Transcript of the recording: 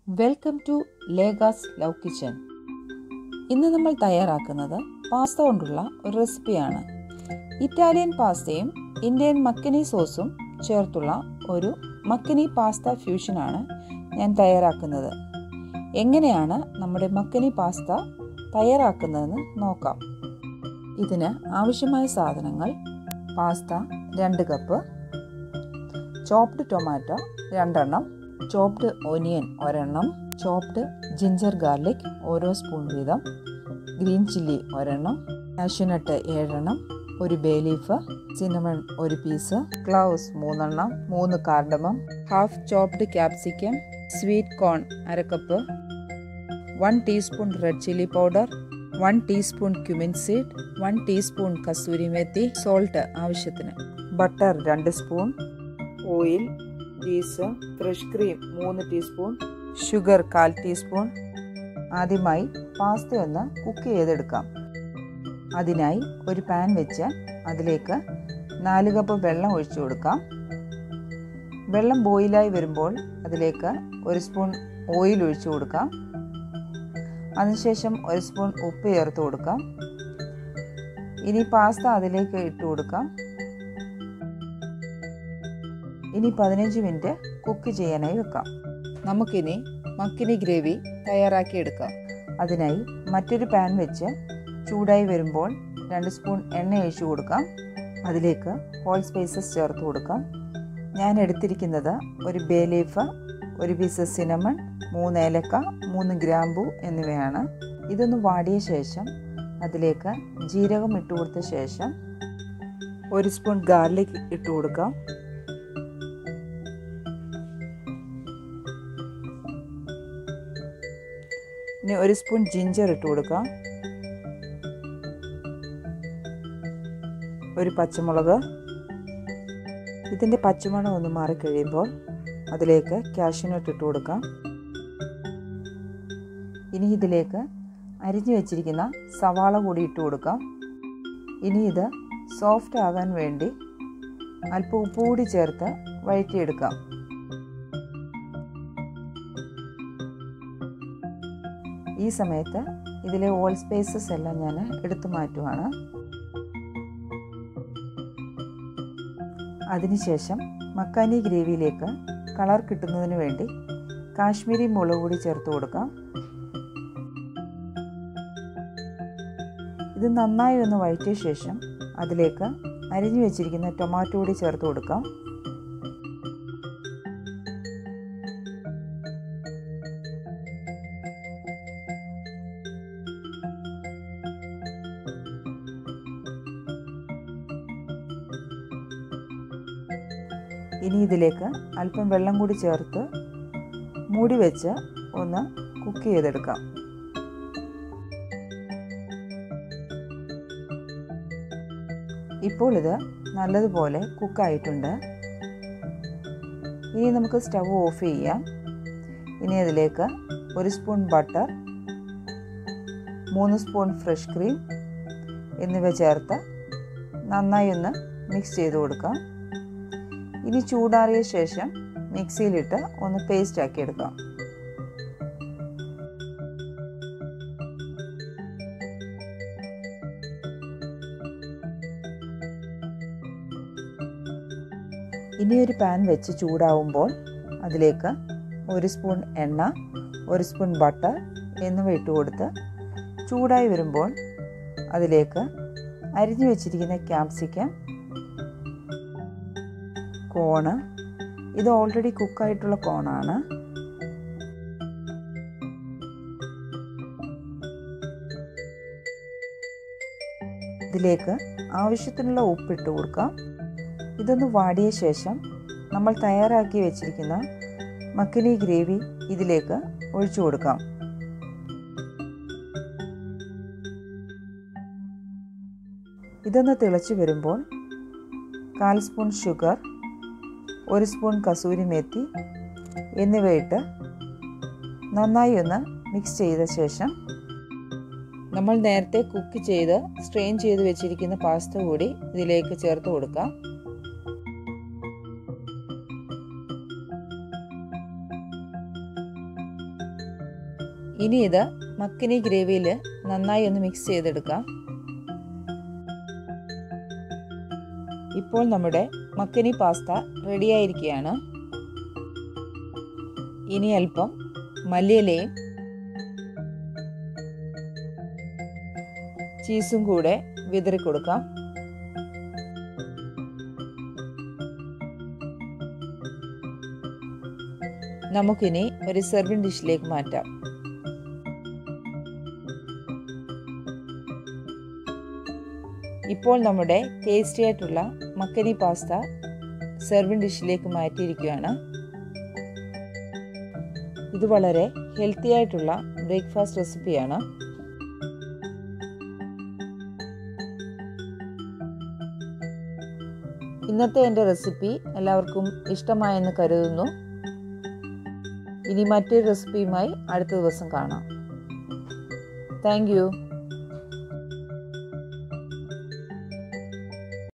welcome to ലേഗാസ് love kitchen ഇന്ന് നമ്മൾ തയ്യാറാക്കുന്നത് പാസ്ത കൊണ്ടുള്ള ഒരു റെസിപ്പിയാണ് ഇറ്റാലിയൻ പാസ്തയും ഇന്ത്യൻ മക്കനി സോസും ചേർത്തുള്ള ഒരു മക്കനി പാസ്ത ഫ്യൂഷനാണ് ഞാൻ തയ്യാറാക്കുന്നത് എങ്ങനെയാണ് നമ്മുടെ മക്കനി പാസ്ത തയ്യാറാക്കുന്നതെന്ന് നോക്കാം ഇതിന് ആവശ്യമായ സാധനങ്ങൾ പാസ്ത രണ്ട് കപ്പ് ചോപ്ഡ് ടൊമാറ്റോ രണ്ടെണ്ണം ചോപ്ഡ് ഒനിയൻ ഒരെണ്ണം ചോപ്ഡ് ജിഞ്ചർ ഗാർലിക് ഓരോ സ്പൂൺ വീതം ഗ്രീൻ ചില്ലി ഒരെണ്ണം കാഷ്യൂനട്ട് ഏഴെണ്ണം ഒരു ബേ ലീഫ് സിനമൺ ഒരു പീസ് ക്ലൗസ് മൂന്നെണ്ണം മൂന്ന് cardamom half chopped capsicum sweet corn അരക്കപ്പ് one teaspoon red chilli powder one teaspoon cumin seed one teaspoon kasuri methi salt ആവശ്യത്തിന് ബട്ടർ രണ്ട് spoon oil cheese fresh cream മൂന്ന് ടീസ്പൂൺ ഷുഗർ കാൽ teaspoon ആദ്യമായി pasta ഒന്ന് കുക്ക് ചെയ്തെടുക്കാം അതിനായി ഒരു പാൻ വെച്ച് അതിലേക്ക് നാല് കപ്പ് വെള്ളം ഒഴിച്ചു കൊടുക്കാം വെള്ളം ബോയിലായി വരുമ്പോൾ അതിലേക്ക് ഒരു സ്പൂൺ ഓയിൽ ഒഴിച്ചു കൊടുക്കാം അതിനുശേഷം ഒരു സ്പൂൺ ഉപ്പ് ചേർത്ത് കൊടുക്കാം ഇനി പാസ്ത അതിലേക്ക് ഇട്ട് കൊടുക്കാം ഇനി പതിനഞ്ച് മിനിറ്റ് കുക്ക് ചെയ്യാനായി വെക്കാം നമുക്കിനി മക്കിനി ഗ്രേവി തയ്യാറാക്കിയെടുക്കാം അതിനായി മറ്റൊരു പാൻ വെച്ച് ചൂടായി വരുമ്പോൾ രണ്ട് സ്പൂൺ എണ്ണ ഒഴിച്ചു കൊടുക്കാം അതിലേക്ക് ഹോൾ സ്പൈസസ് ചേർത്ത് കൊടുക്കാം ഞാൻ എടുത്തിരിക്കുന്നത് ഒരു ബേ ലീഫ് ഒരു പീസ് സിനമൺ മൂന്ന് ഏലക്ക മൂന്ന് ഗ്രാമ്പു എന്നിവയാണ് ഇതൊന്ന് വാടിയ ശേഷം അതിലേക്ക് ജീരകം ഇട്ട് കൊടുത്ത ശേഷം ഒരു സ്പൂൺ ഗാർലിക് ഇട്ട് കൊടുക്കാം ഇനി ഒരു സ്പൂൺ ജിഞ്ചർ ഇട്ട് കൊടുക്കാം ഒരു പച്ചമുളക് ഇതിൻ്റെ പച്ചമണം ഒന്ന് മാറിക്കഴിയുമ്പോൾ അതിലേക്ക് കാഷ്യൂനട്ട് ഇട്ട് കൊടുക്കാം ഇനി ഇതിലേക്ക് അരിഞ്ഞു വെച്ചിരിക്കുന്ന സവാള കൂടി ഇട്ട് കൊടുക്കാം ഇനി ഇത് സോഫ്റ്റ് ആകാൻ വേണ്ടി അല്പം ഉപ്പ് കൂടി ചേർത്ത് വഴറ്റിയെടുക്കാം ഈ സമയത്ത് ഇതിലെ ഓൾ സ്പേസസ് എല്ലാം ഞാൻ എടുത്തു മാറ്റുവാണ് അതിനുശേഷം മക്കാനി ഗ്രേവിയിലേക്ക് കളർ കിട്ടുന്നതിന് വേണ്ടി കാശ്മീരി മുളക് പൊടി ചേർത്ത് കൊടുക്കാം ഇത് നന്നായി ഒന്ന് വഴറ്റിയ ശേഷം അതിലേക്ക് അരിഞ്ഞു വെച്ചിരിക്കുന്ന ടൊമാറ്റോ കൂടി ചേർത്ത് കൊടുക്കാം ഇനി ഇതിലേക്ക് അല്പം വെള്ളം കൂടി ചേർത്ത് മൂടി വെച്ച് ഒന്ന് കുക്ക് ചെയ്തെടുക്കാം ഇപ്പോൾ ഇത് നല്ലതുപോലെ കുക്കായിട്ടുണ്ട് ഇനി നമുക്ക് സ്റ്റവ് ഓഫ് ചെയ്യാം ഇനി അതിലേക്ക് ഒരു സ്പൂൺ ബട്ടർ മൂന്ന് സ്പൂൺ ഫ്രഷ് ക്രീം എന്നിവ ചേർത്ത് നന്നായി ഒന്ന് മിക്സ് ചെയ്ത് കൊടുക്കാം ഇനി ചൂടാറിയ ശേഷം മിക്സിയിലിട്ട് ഒന്ന് പേസ്റ്റ് ആക്കി എടുക്കാം ഇനി ഒരു പാൻ വെച്ച് ചൂടാവുമ്പോൾ അതിലേക്ക് ഒരു സ്പൂൺ എണ്ണ ഒരു സ്പൂൺ ബട്ടർ എന്നിവ ഇട്ട് കൊടുത്ത് ചൂടായി വരുമ്പോൾ അതിലേക്ക് അരിഞ്ഞു വെച്ചിരിക്കുന്ന ക്യാപ്സിക്കം കോണ് ഇത് ഓൾറെഡി കുക്കായിട്ടുള്ള കോണാണ് ഇതിലേക്ക് ആവശ്യത്തിനുള്ള ഉപ്പിട്ട് കൊടുക്കാം ഇതൊന്ന് വാടിയ ശേഷം നമ്മൾ തയ്യാറാക്കി വെച്ചിരിക്കുന്ന മക്കനി ഗ്രേവി ഇതിലേക്ക് ഒഴിച്ചു കൊടുക്കാം ഇതൊന്ന് തിളച്ച് വരുമ്പോൾ കാൽ സ്പൂൺ ഷുഗർ ഒരു സ്പൂൺ കസൂരി മേത്തി എന്നിവയിട്ട് നന്നായി ഒന്ന് മിക്സ് ചെയ്ത ശേഷം നമ്മൾ നേരത്തെ കുക്ക് ചെയ്ത് സ്ട്രെയിൻ ചെയ്ത് വെച്ചിരിക്കുന്ന പാസ്ത കൂടി ഇതിലേക്ക് ചേർത്ത് കൊടുക്കാം ഇനി ഇത് മക്കിനി ഗ്രേവിയിൽ നന്നായി ഒന്ന് മിക്സ് ചെയ്തെടുക്കാം ഇപ്പോൾ നമ്മുടെ മക്കനി പാസ്ത റെഡിയായിരിക്കുകയാണ് ഇനി അല്പം മല്ലിയിലയും ചീസും കൂടെ വിതറി കൊടുക്കാം നമുക്കിനി ഒരു സെർവിങ് ഡിഷിലേക്ക് മാറ്റാം ഇപ്പോൾ നമ്മുടെ ടേസ്റ്റി ആയിട്ടുള്ള മക്കനി പാസ്ത സെർവിങ് ഡിഷിലേക്ക് മാറ്റിയിരിക്കുകയാണ് ഇത് വളരെ ഹെൽത്തി ആയിട്ടുള്ള ബ്രേക്ക്ഫാസ്റ്റ് റെസിപ്പിയാണ് ഇന്നത്തെ എൻ്റെ റെസിപ്പി എല്ലാവർക്കും ഇഷ്ടമായെന്ന് കരുതുന്നു ഇനി മറ്റൊരു റെസിപ്പിയുമായി അടുത്ത ദിവസം കാണാം താങ്ക്